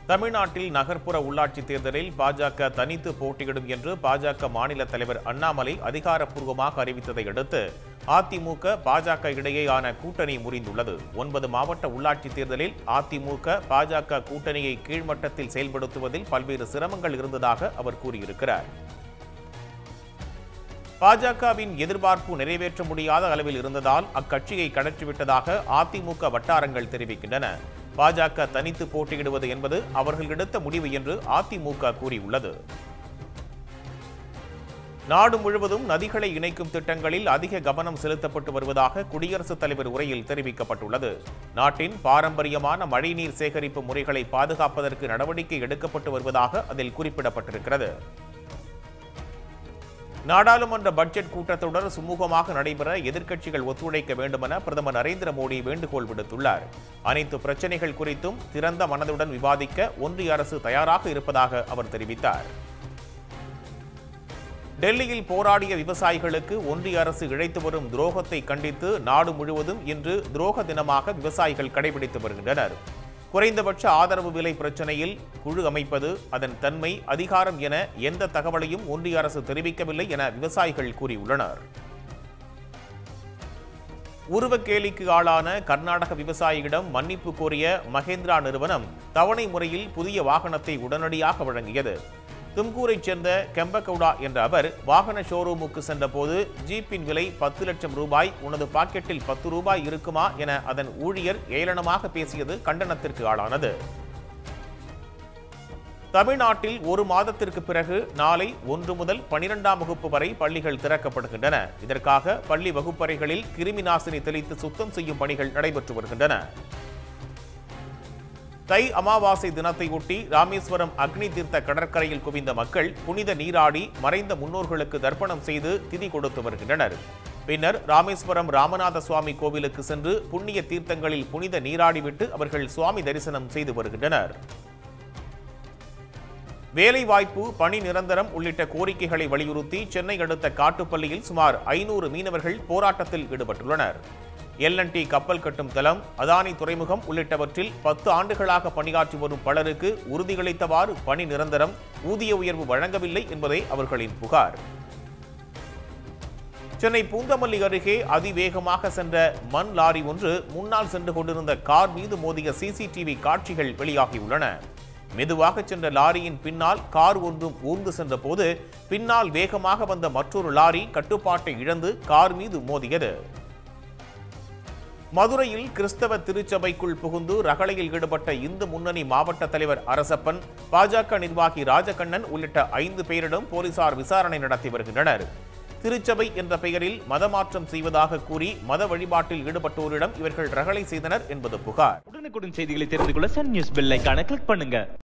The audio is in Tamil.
தமிழ்நாட்டில் நகர்ப்புற உள்ளாட்சி தேர்தலில் பாஜக தனித்து போட்டியிடும் என்று பாஜக மாநில தலைவர் அண்ணாமலை அதிகாரப்பூர்வமாக அறிவித்ததை அடுத்து அதிமுக பாஜக இடையேயான கூட்டணி முறிந்துள்ளது ஒன்பது மாவட்ட உள்ளாட்சி தேர்தலில் அதிமுக பாஜக கூட்டணியை கீழ்மட்டத்தில் செயல்படுத்துவதில் பல்வேறு சிரமங்கள் இருந்ததாக அவர் கூறியிருக்கிறார் பாஜகவின் எதிர்பார்ப்பு நிறைவேற்ற முடியாத அளவில் இருந்ததால் அக்கட்சியை கடற்றிவிட்டதாக அதிமுக வட்டாரங்கள் தெரிவிக்கின்றன பாஜக தனித்து போட்டியிடுவது என்பது அவர்கள் எடுத்த முடிவு என்று அதிமுக கூறியுள்ளது நாடு முழுவதும் நதிகளை இணைக்கும் திட்டங்களில் அதிக கவனம் செலுத்தப்பட்டு வருவதாக குடியரசுத் தலைவர் உரையில் தெரிவிக்கப்பட்டுள்ளது நாட்டின் பாரம்பரியமான மழைநீர் சேகரிப்பு முறைகளை பாதுகாப்பதற்கு நடவடிக்கை எடுக்கப்பட்டு வருவதாக அதில் குறிப்பிடப்பட்டிருக்கிறது நாடாளுமன்ற பட்ஜெட் கூட்டத்தொடர் சுமூகமாக நடைபெற எதிர்க்கட்சிகள் ஒத்துழைக்க வேண்டுமென பிரதமர் நரேந்திர மோடி வேண்டுகோள் விடுத்துள்ளார் அனைத்து பிரச்சனைகள் குறித்தும் திறந்த மனதுடன் விவாதிக்க ஒன்றிய அரசு தயாராக இருப்பதாக அவர் தெரிவித்தார் டெல்லியில் போராடிய விவசாயிகளுக்கு ஒன்றிய அரசு இழைத்து வரும் துரோகத்தை கண்டித்து நாடு முழுவதும் இன்று துரோக தினமாக விவசாயிகள் கடைபிடித்து வருகின்றனர் குறைந்தபட்ச ஆதரவு விலை பிரச்சனையில் குழு அமைப்பது அதன் தன்மை அதிகாரம் என எந்த தகவலையும் ஒன்றிய அரசு தெரிவிக்கவில்லை என விவசாயிகள் கூறியுள்ளனர் உருவக்கேலிக்கு ஆளான கர்நாடக விவசாயியிடம் மன்னிப்பு கோரிய மகேந்திரா நிறுவனம் தவணை முறையில் புதிய வாகனத்தை உடனடியாக வழங்கியது தும்கூரைச் சேர்ந்த கெம்பகவுடா என்ற அவர் வாகன ஷோரூமுக்கு சென்றபோது ஜீப்பின் விலை பத்து லட்சம் ரூபாய் உனது பாக்கெட்டில் பத்து ரூபாய் இருக்குமா என அதன் ஊழியர் ஏளனமாக பேசியது கண்டனத்திற்கு ஆளானது தமிழ்நாட்டில் ஒரு மாதத்திற்கு பிறகு நாளை ஒன்று முதல் பனிரெண்டாம் வகுப்பு வரை பள்ளிகள் திறக்கப்படுகின்றன இதற்காக பள்ளி வகுப்பறைகளில் கிருமி நாசினி தெளித்து சுத்தம் செய்யும் பணிகள் நடைபெற்று வருகின்றன தை அமாவாசை தினத்தை ஒட்டி ராமேஸ்வரம் அக்னி தீர்த்த கடற்கரையில் குவிந்த மக்கள் புனித நீராடி மறைந்த முன்னோர்களுக்கு தர்ப்பணம் செய்து திதி கொடுத்து வருகின்றனர் பின்னர் ராமேஸ்வரம் ராமநாத சுவாமி கோவிலுக்கு சென்று புண்ணிய தீர்த்தங்களில் புனித நீராடிவிட்டு அவர்கள் சுவாமி தரிசனம் செய்து வருகின்றனர் வேலைவாய்ப்பு பணி நிரந்தரம் உள்ளிட்ட கோரிக்கைகளை வலியுறுத்தி சென்னை அடுத்த காட்டுப்பள்ளியில் சுமார் ஐநூறு மீனவர்கள் போராட்டத்தில் ஈடுபட்டுள்ளனர் எல்என்டி கப்பல் கட்டும் தளம் அதானி துறைமுகம் உள்ளிட்டவற்றில் பத்து ஆண்டுகளாக பணியாற்றி வரும் பலருக்கு உறுதியளித்தவாறு பணி நிரந்தரம் ஊதிய உயர்வு வழங்கவில்லை என்பதே அவர்களின் புகார் சென்னை பூந்தமல்லி அருகே அதிவேகமாக சென்ற மண் லாரி ஒன்று முன்னால் சென்று கொண்டிருந்த கார் மீது மோதிய சிசிடிவி காட்சிகள் வெளியாகியுள்ளன மெதுவாக சென்ற லாரியின் பின்னால் கார் ஒன்றும் ஊர்ந்து சென்ற போது பின்னால் வேகமாக வந்த மற்றொரு லாரி கட்டுப்பாட்டை இழந்து கார் மீது மோதியது மதுரையில் கிறிஸ்தவ திருச்சபைக்குள் புகுந்து ரகளையில் ஈடுபட்ட இந்து முன்னணி மாவட்ட தலைவர் அரசப்பன் பாஜக நிர்வாகி ராஜகண்ணன் உள்ளிட்ட ஐந்து பேரிடம் போலீசார் விசாரணை நடத்தி வருகின்றனர் திருச்சபை என்ற பெயரில் மதமாற்றம் செய்வதாக கூறி மத வழிபாட்டில் ஈடுபட்டோரிடம் இவர்கள் ரகளை செய்தனர் என்பது புகார் உடனுக்குடன் செய்திகளை தெரிந்து கொள்ள சன் நியூஸ் பெல் ஐகானை கிளிக் பண்ணுங்க